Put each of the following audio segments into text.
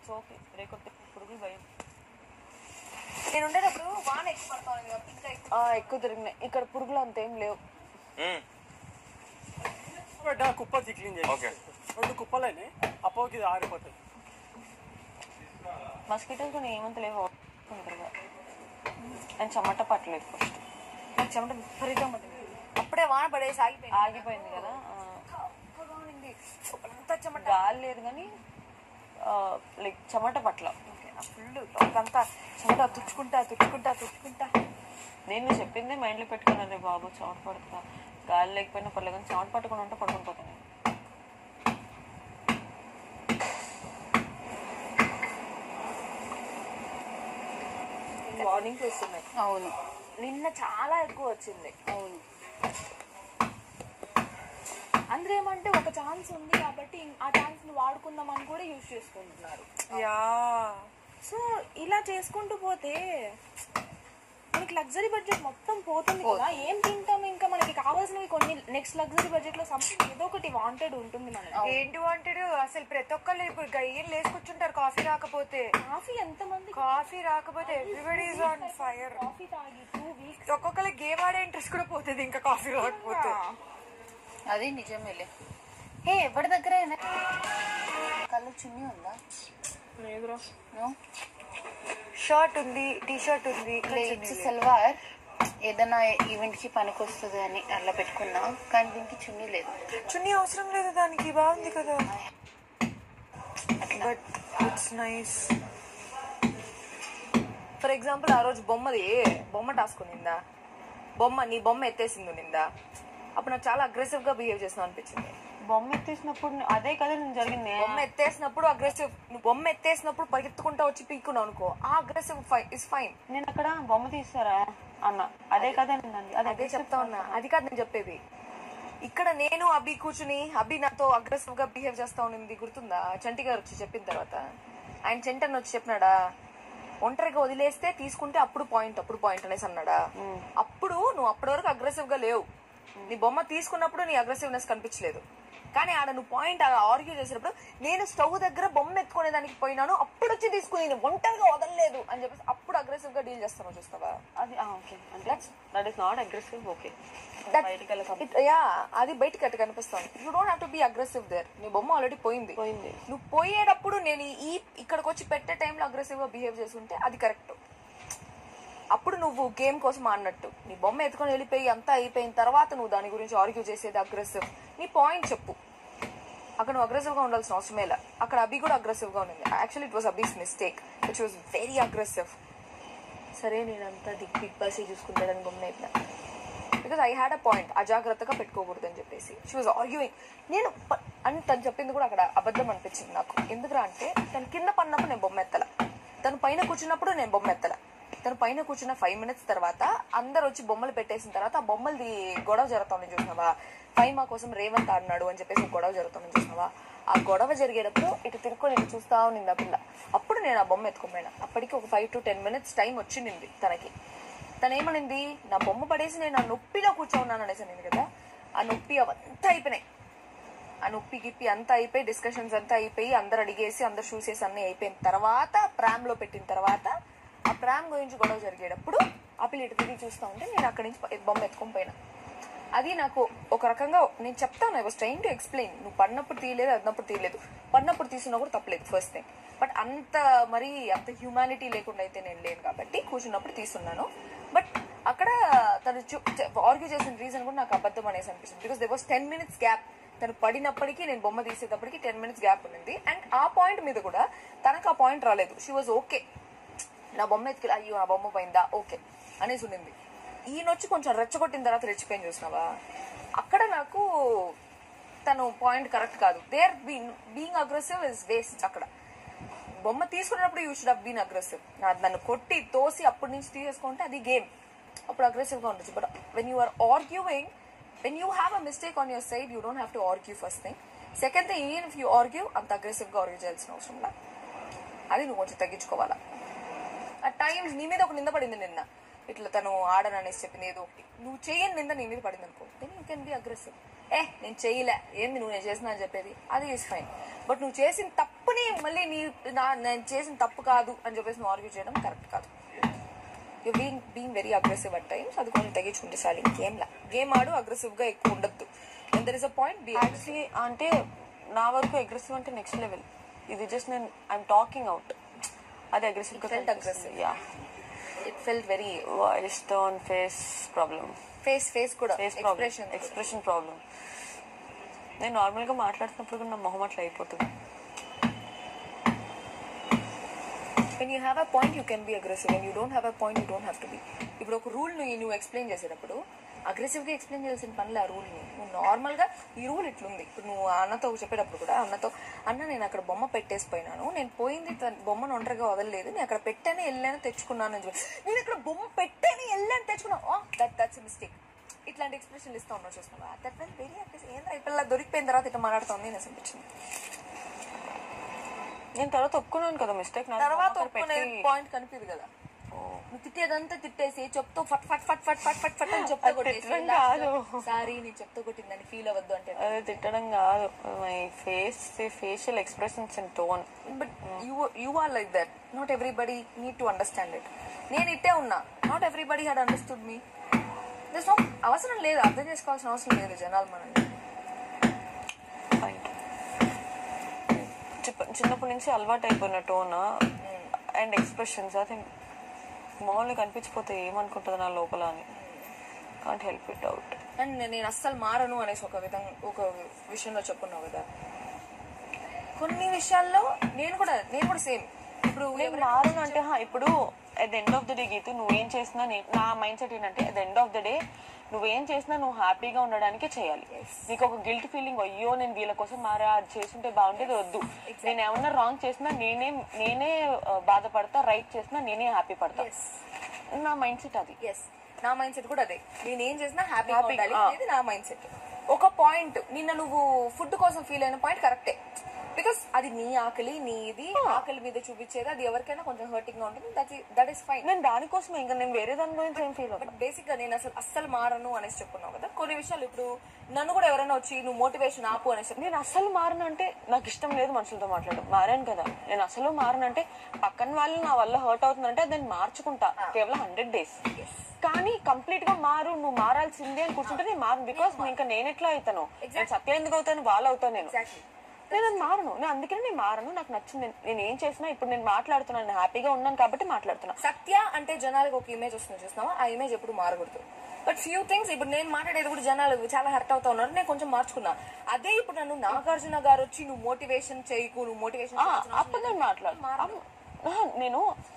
It's okay రేకొట్టి పురుగులు భయం నేను ఉండేటప్పుడు వాన ఎక్కువ పడతాను కదా ఇంకా ఎక్కువ ఆ, ఎక్కువ తిరిగినాయి ఇక్కడ పురుగులు అంతేం లేవు పెట్టా కుప్ప క్లీన్ చేసి ఓకే రెండు కుప్పలైనాయి అప్పకి ఇది ఆరిపోతాయి మస్కిటోస్ కూడా ఏమంత లేవు తొందరగా అండ్ చెమట పట్టలేదు ఫస్ట్ నాకు చెమట విపరీతంగా పట్టింది అప్పుడే వాన పడేసి ఆగిపోయింది ఆగిపోయింది కదా ఆ, చక్కగా ఉంది అంతా చెమట గాలి లేదు కానీ లైక్ చెమట పట్ల ఫుల్ అంతా చెమట తుడుచుకుంటా తుడుచుకుంటా తుడుచుకుంటా నేను చెప్పిందే మైండ్లో పెట్టుకున్నాను రే బాబు చెమట పడుతా గాలి లేకపోయినా పర్లేదు కానీ చెమట పట్టుకుని ఉంటే పడుకుని పోతాను నేను. మార్నింగ్ వస్తున్నాయి అవును నిన్న చాలా ఎక్కువ వచ్చింది అవును అందరూ ఏమంటే ఒక ఛాన్స్ ఉంది కాబట్టి ఆ ఛాన్స్ ని వాడుకుందాం అని కూడా యూజ్ చేసుకుంటున్నారు యా సో ఇలా చేసుకుంటూ పోతే మనకి లగ్జరీ బడ్జెట్ మొత్తం పోతుంది కదా ఏం తింటాం ఇంకా మనకి కావాల్సినవి కొన్ని నెక్స్ట్ లగ్జరీ బడ్జెట్ లో సంథింగ్ ఏదో ఒకటి వాంటెడ్ ఉంటుంది మనకి ఏంటి వాంటెడ్ అసలు ప్రతి ఒక్కళ్ళు ఇప్పుడు గయ్యం లేసుకొచ్చుంటారు కాఫీ రాకపోతే కాఫీ ఎంత మంది కాఫీ రాకపోతే everybody is on fire coffee తాగి టూ వీక్స్ ఒక్కొక్కరికి గేమ్ ఆడే ఇంట్రెస్ట్ కూడా పోతుంది ఇంకా కాఫీ రాకపోతే అది నిజమేలే హే ఎవరి దగ్గర అయినా కళ్ళు చున్నీ ఉందా లేదురా నో షర్ట్ ఉంది టీ షర్ట్ ఉంది ఇక్కడ చున్నీ ఇట్స్ లేదు. సల్వార్ ఏదైనా ఈవెంట్ కి పనికొస్తుంది అని అట్లా పెట్టుకున్నా కానీ దీనికి చున్నీ లేదు చున్నీ అవసరం లేదు దానికి బాగుంది కదా but it's nice for example ఆ రోజు బొమ్మది బొమ్మ టాస్క్ నిందా బొమ్మ నీ బొమ్మ ఎత్తేసింది నిందా అప్పుడు నాకు చాలా అగ్రెసివ్ గా బిహేవ్ చేస్తున్నావు అనిపించింది బొమ్మ ఎత్తేసినప్పుడు నే- అదే కదా నేను జరిగింది బొమ్మ ఎత్తేసినప్పుడు అగ్రెసివ్ నువ్వు బొమ్మ ఎత్తేసినప్పుడు పరిగెత్తుకుంటా వచ్చి పీక్కున్నావు అనుకో ఆ అగ్రెసివ్ ఇస్ ఫైన్ నేను అక్కడ బొమ్మ తీస్తారా అన్న అదే కదా నేను అంది. అది అదే చెప్తా ఉన్నా అది కాదు నేను చెప్పేది ఇక్కడ నేను అభి కూర్చుని అభి నాతో అగ్రెసివ్ గా బిహేవ్ చేస్తా ఉన్నది గుర్తుందా చంటి గారు వచ్చి చెప్పిన తర్వాత ఆయన చెంటన్ వచ్చి చెప్పినాడా ఒంటరిగా వదిలేస్తే తీసుకుంటే అప్పుడు పాయింట్ అప్పుడు పాయింట్ అనేసి అన్నాడా అప్పుడు నువ్వు అప్పటి వరకు అగ్రెసివ్ గా లేవు నీ బొమ్మ తీసుకున్నప్పుడు నీ అగ్రెసివ్నెస్ కనిపించలేదు కానీ ఆడ నువ్వు పాయింట్ ఆర్గ్యూ చేసినప్పుడు నేను స్టవ్ దగ్గర బొమ్మ ఎత్తుకునే దానికి పోయినాను అప్పుడు వచ్చి తీసుకుని నేను ఒంటరిగా వదలలేదు అని చెప్పేసి అప్పుడు అగ్రెసివ్ గా డీల్ చేస్తాను చూస్తావా అది ఓకే అంటే that is not aggressive okay That- బయటికి వెళ్ళక It- yeah, అది బయటికి అట్ట కనిపిస్తాను you don't have to be aggressive there నీ బొమ్మ ఆల్రెడీ పోయింది పోయింది. నువ్వు పోయేటప్పుడు నేను ఈ ఇక్కడికి వచ్చి పెట్టే టైంలో అగ్రెసివ్ గా బిహేవ్ చేస్తుంటే అది కరెక్ట్ అప్పుడు నువ్వు గేమ్ కోసం ఆడినట్టు నీ బొమ్మ ఎత్తుకొని వెళ్ళిపోయి అంతా అయిపోయిన తర్వాత నువ్వు దాని గురించి ఆర్గ్యూ చేసేది అగ్రెసివ్ నీ పాయింట్ చెప్పు అక్కడ నువ్వు అగ్రెసివ్ గా ఉండాల్సిన అవసరమే లే అక్కడ అభి కూడా అగ్రెసివ్ గా ఉంది actually it was obvious mistake which was very aggressive సరే నేను అంతా దిగ్ బిగ్ బాస్ చూసుకుంటాడని బొమ్మ అయిపోయినా because I had a point అజాగ్రత్తగా పెట్టుకోకూడదు అని చెప్పేసి షీ వాజ్ ఆర్గ్యూయింగ్ నేను ప- అని తను చెప్పింది కూడా అక్కడ అబద్ధం అనిపించింది నాకు ఎందుకురా అంటే తను కింద పడినప్పుడు నేను బొమ్మ ఎత్తల తను పైన కూర్చున్నప్పుడు నేను బొమ్మ ఎత్తల తను పైన కూర్చున్న ఫైవ్ మినిట్స్ తర్వాత అందరు వచ్చి బొమ్మలు పెట్టేసిన తర్వాత ఆ బొమ్మలది గొడవ జరుగుతుంది చూసినావా ఫైమా కోసం రేవంత్ ఆడినాడు అని చెప్పేసి గొడవ జరుగుతుంది చూసినావా ఆ గొడవ జరిగేటప్పుడు ఇటు తిరుక్కొని ఇటు చూస్తా ఉన్నింది ఆ పిల్ల అప్పుడు నేను ఆ బొమ్మ ఎత్తుకుపోయినా అప్పటికి ఒక five to ten minutes time వచ్చింది తనకి తను ఏమనింది నా బొమ్మ పడేసి నేను ఆ నొప్పిలో కూర్చోన్నాను అనేసి అనింది కదా ఆ నొప్పి అవంతా అయిపోయినాయి ఆ నొప్పి గిప్పి అంతా అయిపోయి డిస్కషన్స్ అంతా అయిపోయి అందరు అడిగేసి అందరు చూసేసి అన్నీ అయిపోయిన తర్వాత ప్రామ్ లో పెట్టిన తర్వాత ఆ ప్రామ్ గురించి గొడవ జరిగేటప్పుడు ఆ పిల్ల ఇటు తిరిగి చూస్తా ఉంటే నేను అక్కడి నుంచి ప- బొమ్మ ఎత్తుకొని పోయినా అది నాకు ఒక రకంగా నేను చెప్తాను I was trying to explain నువ్వు పడినప్పుడు తీయలేదు అన్నప్పుడు తీయలేదు పడినప్పుడు తీసినా కూడా తప్పలేదు ఫస్ట్ థింగ్ బట్ అంత మరి అంత హ్యూమానిటీ లేకుండా అయితే నేను లేను కాబట్టి కూర్చున్నప్పుడు తీస్తున్నాను బట్ అక్కడ తను ఆర్గ్యూ చేసిన రీజన్ కూడా నాకు అబద్ధం అనేసి అనిపిస్తుంది because there was ten minutes gap తను పడినప్పటికీ నేను బొమ్మ తీసేటప్పటికి టెన్ మినిట్స్ గ్యాప్ ఉంది అండ్ ఆ పాయింట్ మీద కూడా తనకు ఆ పాయింట్ రాలేదు షీ వాజ్ ఓకే నా బొమ్మ ఎత్తుకెళ్ళి అయ్యో నా బొమ్మ పోయిందా ఓకే అనేసి ఉండింది ఈయన వచ్చి కొంచెం రెచ్చగొట్టిన తర్వాత రెచ్చిపోయింది చూసినావా అక్కడ నాకు తను పాయింట్ కరెక్ట్ కాదు there been being aggressive is waste అక్కడ బొమ్మ తీసుకున్నప్పుడు you should uh been aggressive నన్ను కొట్టి తోసి అప్పటి నుంచి తీసేసుకుంటే అది గేమ్ అప్పుడు అగ్రెసివ్ గా ఉండొచ్చు but when you are arguing when you have a mistake on your side you don't have to argue first thing second thing even if you argue అంత అగ్రెసివ్ గా ఆర్గ్యూ చేయాల్సిన అవసరం లేదు అది నువ్వు కొంచెం తగ్గించుకోవాలా ఆ టైమ్స్ నీ మీద ఒక నింద పడింది నిన్న ఇట్లా తను ఆడననేసి చెప్పింది ఏదో ఒకటి నువ్వు చేయని నింద నీ మీద పడింది అనుకో then you can be aggressive ఏ నేను చేయలే ఏంది నువ్వు నేను చేసినా అని చెప్పేది అది ఈస్ ఫైన్ బట్ నువ్వు చేసిన తప్పు తప్పుని మళ్ళీ నీ నా నేను చేసిన తప్పు కాదు అని చెప్పేసి నువ్వు ఆర్గ్యూ చేయడం కరెక్ట్ కాదు you being being very aggressive at times అది కొంచెం తగ్గించుకుంటే చాలు ఇంకేం లా గేమ్ ఆడు అగ్రెసివ్ గా ఎక్కువ ఉండద్దు and there is a point be actually అంటే నా వరకు అగ్రెసివ్ అంటే నెక్స్ట్ లెవెల్ ఇది జస్ట్ నేను ఐఎమ్ టాకింగ్ అవుట్ అది aggressive It felt aggressive. Yeah it felt very voice tone face problem face face కూడా face expression problem expression problem నేను నార్మల్గా మాట్లాడుతున్నప్పుడు కూడా నా మొహం అట్లా అయిపోతుంది when you have a point you can be aggressive when you don't have a point you don't have to be ఇప్పుడు ఒక రూల్ ను నువ్వు ఎక్స్ప్లెయిన్ చేసేటప్పుడు అగ్రెసివ్ గా ఎక్స్ప్లెయిన్ చేయాల్సిన పనులు ఆ రూల్ ని నువ్వు నార్మల్ గా ఈ రూల్ ఇట్లుంది ఇప్పుడు నువ్వు అన్నతో చెప్పేటప్పుడు కూడా అన్నతో అన్న నేను అక్కడ బొమ్మ పెట్టేసి పోయినాను నేను పోయింది తన బొమ్మను ఒంటరిగా వదలలేదు నేను అక్కడ పెట్టాను వెళ్ళాను తెచ్చుకున్నాను అని చెప్పి నేను ఇక్కడ బొమ్మ పెట్టాను వెళ్ళాను తెచ్చుకున్నాను దట్ దట్స్ మిస్టేక్ ఇట్లాంటి ఎక్స్ప్రెషన్ ఇస్తా ఉన్నావు చూస్తున్నావా దట్ వెల్ వెరీ అగ్రెసివ్ ఏంద్రా ఈ పిల్ల దొరికిపోయిన తర్వాత ఇట్లా మాట్లాడుతుంది అని అనిపించింది నేను తర్వాత ఒప్పుకున్నాను కదా మిస్టేక్ నా తర్వాత మొహం ఒప్పుకునే పెట్టి పాయింట్ కనిపిదు కదా నువ్వు తిట్టేదంతా తిట్టేసి చెప్తూ ఫట్ ఫట్ ఫట్ ఫట్ ఫట్ ఫట్ ఫట్ అని చెప్తా అది కొట్టేసి తిట్టడం కాదు. సారీ నేను చెప్తా కొట్టిందని ఫీల్ అవ్వద్దు అంటే అది తిట్టడం కాదు my face facial expressions and tone but you you are like that not everybody need to understand it నేను ఇట్టే ఉన్నా not everybody had understood me this no అవసరం లేదు అర్థం చేసుకోవాల్సిన అవసరం లేదు జనాలు మనల్ని చిన్నప్పటి నుంచి అలవాటు అయిపోయిన tone and expressions I think మామూలుగా కనిపించిపోతే ఏమనుకుంటుంది నా లోపల అని can't help it out and నేను అస్సలు మారను అనేసి ఒక విధంగా ఒక విషయంలో చెప్పున్నావు కదా కొన్ని విషయాల్లో నేను కూడా నేను కూడా సేమ్ ఇప్పుడు నేను మారను అంటే హా, ఇప్పుడు at the end of the day Geethu నువ్వేం చేసినా నేను నా మైండ్ సెట్ ఏంటంటే at the end of the day నువ్వేం చేసినా నువ్వు హ్యాపీగా ఉండడానికే చేయాలి నీకు ఒక గిల్ట్ ఫీలింగ్ అయ్యో నేను వీళ్ళ కోసం మారా అది చేస్తుంటే బాగుంటేది వద్దు నేను ఏమన్నా రాంగ్ చేసినా నేనే నేనే ఆ, బాధపడతా రైట్ చేసినా నేనే హ్యాపీ పడతా నా మైండ్ సెట్ అది ఎస్ నా మైండ్ సెట్ కూడా అదే నేను ఏం చేసినా హ్యాపీగా Happy, ఉండాలి ఆ. అనేది నా మైండ్ సెట్ ఒక పాయింట్ నిన్న నువ్వు ఫుడ్ కోసం ఫీల్ అయిన పాయింట్ కరెక్టే బికాస్ అది నీ ఆకలి నీది ఆకలి మీద చూపించేది అది ఎవరికైనా కొంచెం హర్టింగ్ గా ఉంటుంది దట్ దట్ ఈస్ ఫైన్ నేను దానికోసమే ఇంకా నేను వేరే దాని గురించి ఏం ఫీల్ బట్ బేసిక్ గా నేను అసలు అస్సలు మారను అనేసి చెప్పున్నావు కదా కొన్ని విషయాలు ఇప్పుడు నన్ను కూడా ఎవరైనా వచ్చి నువ్వు మోటివేషన్ ఆపు అనేసి నేను అసలు మారను అంటే నాకు ఇష్టం లేదు మనుషులతో మాట్లాడడం మారాను కదా నేను అసలు మారను అంటే పక్కన వాళ్ళు నా వల్ల హర్ట్ అవుతుందంటే దాన్ని మార్చుకుంటా కేవలం హండ్రెడ్ డేస్ కానీ కంప్లీట్ గా మారు నువ్వు మారాల్సిందే అని కూర్చుంటే నేను మారు బికాస్ ఇంకా నేను ఎట్లా అవుతాను నేను సత్య ఎందుకు అవుతాను వాళ్ళు అవుతాను నేను Exactly. నేను అది మారను నేను అందుకనే నేను మారను నాకు నచ్చింది నేను ఏం చేసినా ఇప్పుడు నేను మాట్లాడుతున్నాను నేను హ్యాపీగా ఉన్నాను కాబట్టి మాట్లాడుతున్నా సత్య అంటే జనాలకు ఒక ఇమేజ్ వస్తుంది చూస్తున్నావా ఆ ఇమేజ్ ఎప్పుడు మారకూడదు బట్ ఫ్యూ థింగ్స్ ఇప్పుడు నేను మాట్లాడేది కూడా జనాలు చాలా హర్ట్ అవుతా ఉన్నారు నేను కొంచెం మార్చుకున్నా అదే ఇప్పుడు నన్ను నాగార్జున గారు వచ్చి నువ్వు మోటివేషన్ చేయకు నువ్వు మోటివేషన్ ఆ, అప్పుడు నేను మాట్లాడు అప్పుడు- ఆహా, నేను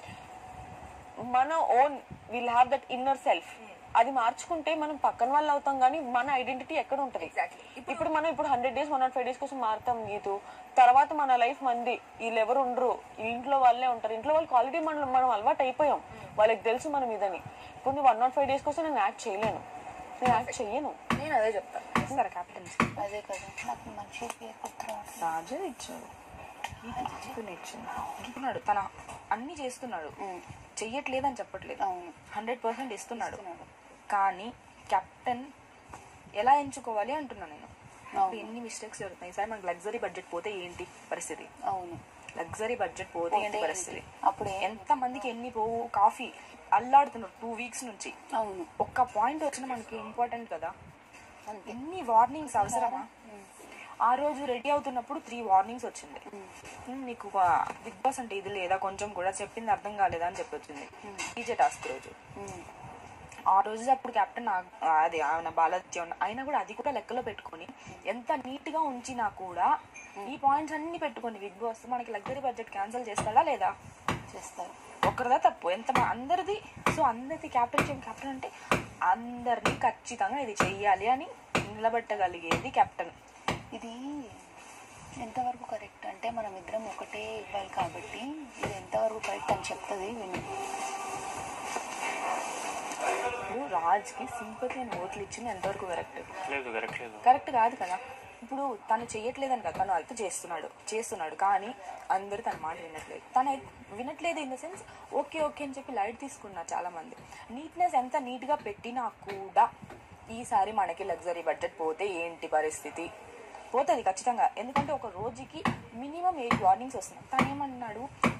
మన own will have that inner self అది మార్చుకుంటే మనం పక్కన వాళ్ళు అవుతాం కానీ మన ఐడెంటిటీ ఎక్కడ ఉంటది Exactly. ఇప్పుడు మనం ఇప్పుడు hundred days one not five days కోసం మారుతాం గీతు తర్వాత మన లైఫ్ మంది వీళ్ళు ఎవరు ఉండరు ఇంట్లో వాళ్ళే ఉంటారు ఇంట్లో వాళ్ళకి ఆల్రెడీ మనం మనం అలవాటు అయిపోయాం వాళ్ళకి తెలుసు మనం ఇదని ఇప్పుడు నువ్వు వన్ నాట్ ఫైవ్ డేస్ కోసం నేను యాక్ట్ చేయలేను నేను యాక్ట్ చెయ్యను నేను అదే చెప్తాను ఇస్తారు క్యాపిటల్ అదే కదా నాకు మంచి పేరు గుర్తురావట్లేదు. రాజు ఇచ్చాడు గీతను ఇచ్చింది అంటున్నాడు తన అన్ని చేస్తున్నాడు చెయ్యట్లేదని చెప్పట్లేదు అవును. హండ్రెడ్ పర్సెంట్ ఇస్తున్నాడు కానీ కెప్టెన్ ఎలా ఎంచుకోవాలి అంటున్నా నేను ఇప్పుడు ఎన్ని మిస్టేక్స్ జరుగుతాయి సార్ మనకి లగ్జరీ బడ్జెట్ పోతే ఏంటి పరిస్థితి అవును లగ్జరీ బడ్జెట్ పోతే ఏంటి పోతే పరిస్థితి ఏంటి? అప్పుడు ఏం- ఎంత మందికి ఎన్ని పోవు కాఫీ అల్లాడుతున్నారు టూ వీక్స్ నుంచి అవును ఒక్క పాయింట్ వచ్చిన మనకి ఇంపార్టెంట్ కదా ఎన్ని వార్నింగ్స్ అవసరమా ఆ రోజు రెడీ అవుతున్నప్పుడు త్రీ వార్నింగ్స్ వచ్చింది ఉమ్, నీకు బిగ్ బాస్ అంటే ఇది లేదా కొంచెం కూడా చెప్పింది అర్థం కాలేదా అని చెప్పి వచ్చింది డీజే టాస్క్ రోజు ఉమ్. ఆ రోజు అప్పుడు కెప్టెన్ అది ఆయన బాలాదిత్య ఉన్న అయినా కూడా అది కూడా లెక్కలో పెట్టుకొని ఎంత నీట్ గా ఉంచినా కూడా ఈ పాయింట్స్ అన్ని పెట్టుకొని బిగ్ బాస్ మనకి లగ్జరీ బడ్జెట్ క్యాన్సిల్ చేస్తాడా లేదా చేస్తారు ఒకరిదా తప్పు ఎంత మా- అందరిది సో అందరిది క్యాప్టెన్ క్యాప్టెన్ అంటే అందరినీ ఖచ్చితంగా ఇది చెయ్యాలి అని నిలబెట్టగలిగేది కెప్టెన్ ఇది ఎంతవరకు కరెక్ట్ అంటే మనం ఇద్దరం ఒకటే ఇవ్వాలి కాబట్టి ఇది ఎంతవరకు కరెక్ట్ అని చెప్తుంది విను ఇప్పుడు రాజ్కి సింపతి అని ఓట్లు ఇచ్చింది ఎంతవరకు కరెక్ట్ లేదు కరెక్ట్ లేదు కరెక్ట్ కాదు కదా ఇప్పుడు తను చెయ్యట్లేదని కదా తను అయితే చేస్తున్నాడు చేస్తున్నాడు కానీ అందరూ తన మాట వినట్లేదు తను వినట్లేదు in the sense okay okay అని చెప్పి లైట్ తీసుకున్నారు చాలా మంది నీట్నెస్ ఎంత నీట్ గా పెట్టినా కూడా ఈసారి మనకి లగ్జరీ బడ్జెట్ పోతే ఏంటి పరిస్థితి పోతుంది ఖచ్చితంగా ఎందుకంటే ఒక రోజుకి మినిమం ఎయిట్ వార్నింగ్స్ వస్తున్నాయి తను ఏమన్నాడు